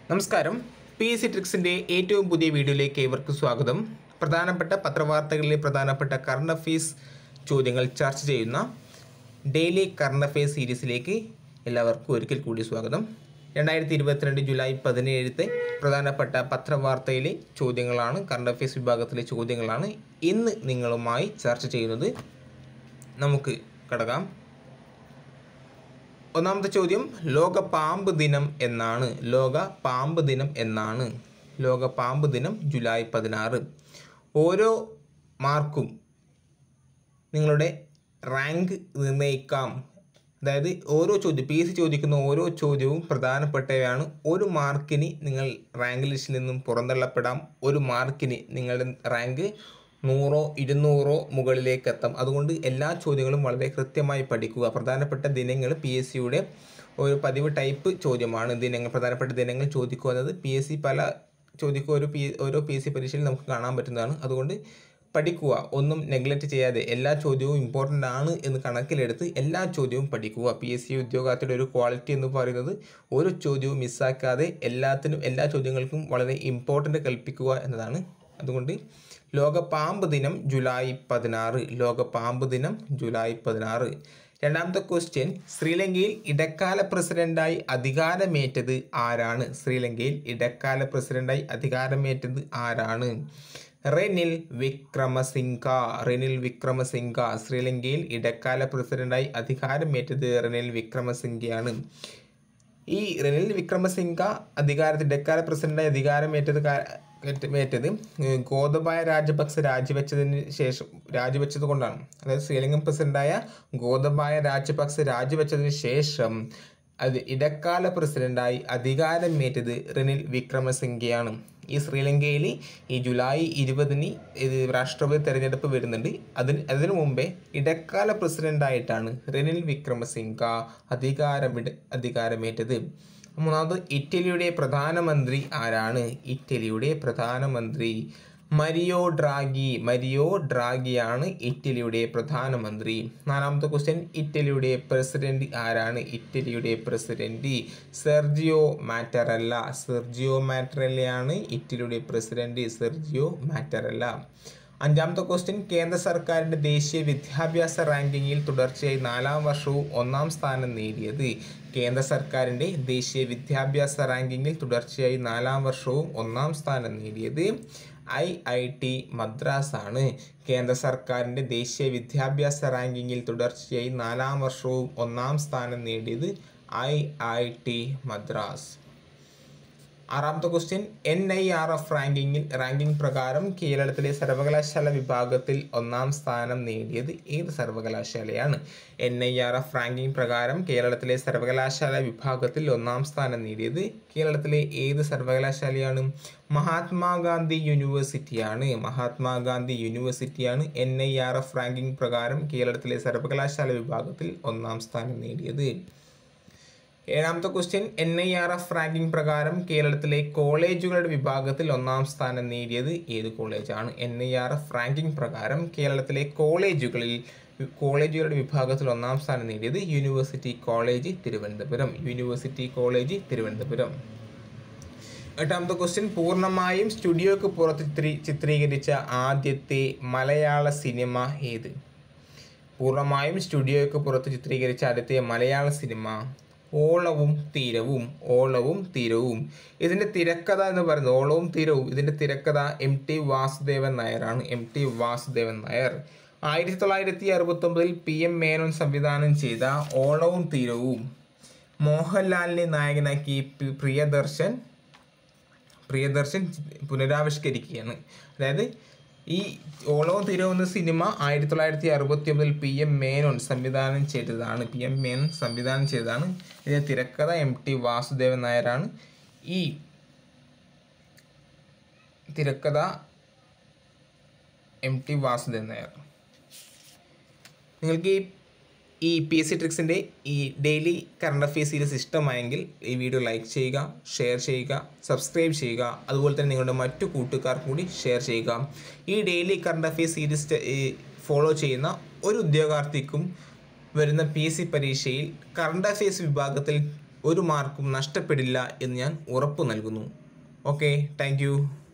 നമസ്കാരം P S C ട്രിക്സിൻ്റെ ഏറ്റവും പുതിയ വീഡിയോയിലേക്ക് ഏവർക്ക് സ്വാഗതം പ്രധാനപ്പെട്ട പത്രവാർത്തകളിലെ പ്രധാനപ്പെട്ട കറണ്ട് അഫയേഴ്സ് ചോദ്യങ്ങൾ ചർച്ച ചെയ്യുന്ന ഡെയിലി കറണ്ട് അഫയേഴ്സ് സീരീസിലേക്ക് എല്ലാവർക്കും ഒരിക്കൽ കൂടി സ്വാഗതം രണ്ടായിരത്തി ഇരുപത്തിരണ്ട് ജൂലൈ പതിനേഴത്തെ പ്രധാനപ്പെട്ട പത്രവാർത്തയിലെ ചോദ്യങ്ങളാണ് കറണ്ട് അഫയേഴ്സ് വിഭാഗത്തിലെ ചോദ്യങ്ങളാണ് ഇന്ന് നിങ്ങളുമായി ചർച്ച ചെയ്യുന്നത് നമുക്ക് കടകാം ഒന്നാമത്തെ ചോദ്യം ലോക പാമ്പ് ദിനം എന്നാണ് ലോക പാമ്പ് ദിനം എന്നാണ് ലോക പാമ്പ് ദിനം ജൂലൈ പതിനാറ് ഓരോ മാർക്കും നിങ്ങളുടെ റാങ്ക് നിർണ്ണയിക്കാം അതായത് ഓരോ ചോദ്യം പി എസ് സി ചോദിക്കുന്ന ഓരോ ചോദ്യവും പ്രധാനപ്പെട്ടവയാണ് ഒരു മാർക്കിന് നിങ്ങൾ റാങ്ക് ലിസ്റ്റിൽ നിന്നും പുറന്തള്ളപ്പെടാം ഒരു മാർക്കിന് നിങ്ങളുടെ റാങ്ക് നൂറോ ഇരുന്നൂറോ മുകളിലേക്ക് എത്താം അതുകൊണ്ട് എല്ലാ ചോദ്യങ്ങളും വളരെ കൃത്യമായി പഠിക്കുക പ്രധാനപ്പെട്ട ദിനങ്ങൾ പി എസ് സിയുടെ ഒരു പതിവ് ടൈപ്പ് ചോദ്യമാണ് ദിനങ്ങൾ പ്രധാനപ്പെട്ട ദിനങ്ങൾ ചോദിക്കുക എന്നത് പി എസ് സി പല ചോദിക്കുക ഒരു പി ഓരോ പി എസ് സി പരീക്ഷയിൽ നമുക്ക് കാണാൻ പറ്റുന്നതാണ് അതുകൊണ്ട് പഠിക്കുക ഒന്നും നെഗ്ലക്റ്റ് ചെയ്യാതെ എല്ലാ ചോദ്യവും ഇമ്പോർട്ടൻ്റ് ആണ് എന്ന് കണക്കിലെടുത്ത് എല്ലാ ചോദ്യവും പഠിക്കുക പി എസ് സി ഉദ്യോഗാർത്ഥിയുടെ ഒരു ക്വാളിറ്റി എന്ന് പറയുന്നത് ഒരു ചോദ്യവും മിസ്സാക്കാതെ എല്ലാത്തിനും എല്ലാ ചോദ്യങ്ങൾക്കും വളരെ ഇമ്പോർട്ടൻ്റ് കൽപ്പിക്കുക എന്നതാണ് അതുകൊണ്ട് ലോക പാമ്പ് ദിനം ജൂലൈ പതിനാറ് ലോക പാമ്പ് ദിനം ജൂലൈ പതിനാറ് രണ്ടാമത്തെ ക്വസ്റ്റ്യൻ ശ്രീലങ്കയിൽ ഇടക്കാല പ്രസിഡന്റായി അധികാരമേറ്റത് ആരാണ് ശ്രീലങ്കയിൽ ഇടക്കാല പ്രസിഡന്റായി അധികാരമേറ്റത് ആരാണ് റെനിൽ വിക്രമസിംഗ റെനിൽ വിക്രമസിംഗ ശ്രീലങ്കയിൽ ഇടക്കാല പ്രസിഡന്റായി അധികാരമേറ്റത് റെനിൽ വിക്രമസിംഗയാണ് ഈ റെനിൽ വിക്രമസിംഗ അധികാരത്തിൽ ഇടക്കാല പ്രസിഡന്റായി അധികാരമേറ്റത് കാ- ഏറ്റ- ഏറ്റത് ഗോതബായ രാജപക്സെ രാജിവെച്ചതിന് ശേഷം രാജിവെച്ചത് കൊണ്ടാണ് അതായത് ശ്രീലങ്കൻ പ്രസിഡന്റായ ഗോതബായ രാജപക്സെ രാജിവെച്ചതിന് ശേഷം അത് ഇടക്കാല പ്രസിഡന്റായി അധികാരമേറ്റത് റെനിൽ വിക്രമസിംഗയാണ് ഈ ശ്രീലങ്കയിൽ ഈ ജൂലൈ ഇരുപതിന് ഇത് രാഷ്ട്രപതി തെരഞ്ഞെടുപ്പ് വരുന്നുണ്ട് അതിന് അതിനു മുമ്പേ ഇടക്കാല പ്രസിഡന്റായിട്ടാണ് റെനിൽ വിക്രമസിംഗ അധികാരമിട അധികാരമേറ്റത് മൂന്നാമത് ഇറ്റലിയുടെ പ്രധാനമന്ത്രി ആരാണ് ഇറ്റലിയുടെ പ്രധാനമന്ത്രി മരിയോ ഡ്രാഗി മരിയോ ഡ്രാഗിയാണ് ഇറ്റലിയുടെ പ്രധാനമന്ത്രി നാലാമത്തെ ക്വസ്റ്റ്യൻ ഇറ്റലിയുടെ പ്രസിഡന്റ് ആരാണ് ഇറ്റലിയുടെ പ്രസിഡന്റ് സെർജിയോ മാറ്ററല്ല സെർജിയോ മാറ്ററല്ലയാണ് ഇറ്റലിയുടെ പ്രസിഡന്റ് സെർജിയോ മാറ്ററല്ല അഞ്ചാമത്തെ ക്വസ്റ്റ്യൻ കേന്ദ്ര സർക്കാരിൻ്റെ ദേശീയ വിദ്യാഭ്യാസ റാങ്കിങ്ങിൽ തുടർച്ചയായി നാലാം വർഷവും ഒന്നാം സ്ഥാനം നേടിയത് കേന്ദ്ര സർക്കാരിൻ്റെ ദേശീയ വിദ്യാഭ്യാസ റാങ്കിങ്ങിൽ തുടർച്ചയായി നാലാം വർഷവും ഒന്നാം സ്ഥാനം നേടിയത് ഐ ഐ ടി മദ്രാസ് ആണ് കേന്ദ്ര സർക്കാരിൻ്റെ ദേശീയ വിദ്യാഭ്യാസ റാങ്കിങ്ങിൽ തുടർച്ചയായി നാലാം വർഷവും ഒന്നാം സ്ഥാനം നേടിയത് ഐ ഐ ടി മദ്രാസ് ആറാമത്തെ question N I R F റാങ്കിങ്ങിൽ റാങ്കിംഗ് പ്രകാരം കേരളത്തിലെ സർവകലാശാല വിഭാഗത്തിൽ ഒന്നാം സ്ഥാനം നേടിയത് ഏത് സർവകലാശാലയാണ് N I R F ranking പ്രകാരം കേരളത്തിലെ സർവകലാശാല വിഭാഗത്തിൽ ഒന്നാം സ്ഥാനം നേടിയത് കേരളത്തിലെ ഏത് സർവകലാശാലയാണ് മഹാത്മാഗാന്ധി യൂണിവേഴ്സിറ്റിയാണ് മഹാത്മാഗാന്ധി യൂണിവേഴ്സിറ്റിയാണ് N I R F ranking പ്രകാരം കേരളത്തിലെ സർവകലാശാല വിഭാഗത്തിൽ ഒന്നാം സ്ഥാനം നേടിയത് ഏഴാമത്തെ question N I R F ranking പ്രകാരം കേരളത്തിലെ കോളേജുകളുടെ വിഭാഗത്തിൽ ഒന്നാം സ്ഥാനം നേടിയത് ഏത് കോളേജാണ് N I R F ranking പ്രകാരം കേരളത്തിലെ കോളേജുകളിൽ കോളേജുകളുടെ വിഭാഗത്തിൽ ഒന്നാം സ്ഥാനം നേടിയത് university college Thiruvananthapuram university college Thiruvananthapuram എട്ടാമത്തെ ക്വസ്റ്റ്യൻ പൂർണ്ണമായും സ്റ്റുഡിയോക്ക് പുറത്ത് ചിത്രീ ചിത്രീകരിച്ച ആദ്യത്തെ മലയാള സിനിമ ഏത് പൂർണ്ണമായും സ്റ്റുഡിയോയ്ക്ക് പുറത്ത് ചിത്രീകരിച്ച ആദ്യത്തെ മലയാള സിനിമ ഓളവും തീരവും ഓളവും തീരവും ഇതിൻ്റെ തിരക്കഥ എന്ന് പറയുന്നത് ഓളവും തീരവും ഇതിൻ്റെ തിരക്കഥ എം ടി വാസുദേവൻ നായരാണ് എം ടി വാസുദേവൻ നായർ ആയിരത്തി തൊള്ളായിരത്തി അറുപത്തൊമ്പതിൽ പി എം മേനോൻ സംവിധാനം ചെയ്ത ഓളവും തീരവും മോഹൻലാലിനെ നായകനാക്കി പി- പ്രിയദർശൻ പ്രിയദർശൻ പുനരാവിഷ്കരിക്കുകയാണ് അതായത് ഈ ഓളവും തീരവും എന്ന സിനിമ ആയിരത്തി തൊള്ളായിരത്തി അറുപത്തി ഒമ്പതിൽ പി എം മേനോൻ സംവിധാനം ചെയ്തതാണ് പി എം മേനോൻ സംവിധാനം ചെയ്തതാണ് ഇതിൻ്റെ തിരക്കഥ എം ടി വാസുദേവൻ നായരാണ് ഈ തിരക്കഥ എം ടി വാസുദേവൻ നായർ നിങ്ങൾക്ക് ഈ ഈ പി എസ് സി ട്രിക്സിൻ്റെ ഈ ഡെയിലി കറണ്ട് അഫെയർ സീരീസ് ഇഷ്ടമായെങ്കിൽ ഈ വീഡിയോ ലൈക്ക് ചെയ്യുക ഷെയർ ചെയ്യുക സബ്സ്ക്രൈബ് ചെയ്യുക അതുപോലെ തന്നെ നിങ്ങളുടെ മറ്റു കൂട്ടുകാർക്ക് കൂടി ഷെയർ ചെയ്യുക ഈ daily current affair series follow ചെയ്യുന്ന ഒരു ഉദ്യോഗാർത്ഥിക്കും വരുന്ന പി എസ് സി പരീക്ഷയിൽ കറണ്ട് അഫെയർസ് വിഭാഗത്തിൽ ഒരു മാർക്കും നഷ്ടപ്പെടില്ല എന്ന് ഞാൻ ഉറപ്പു നൽകുന്നു ഓക്കെ താങ്ക്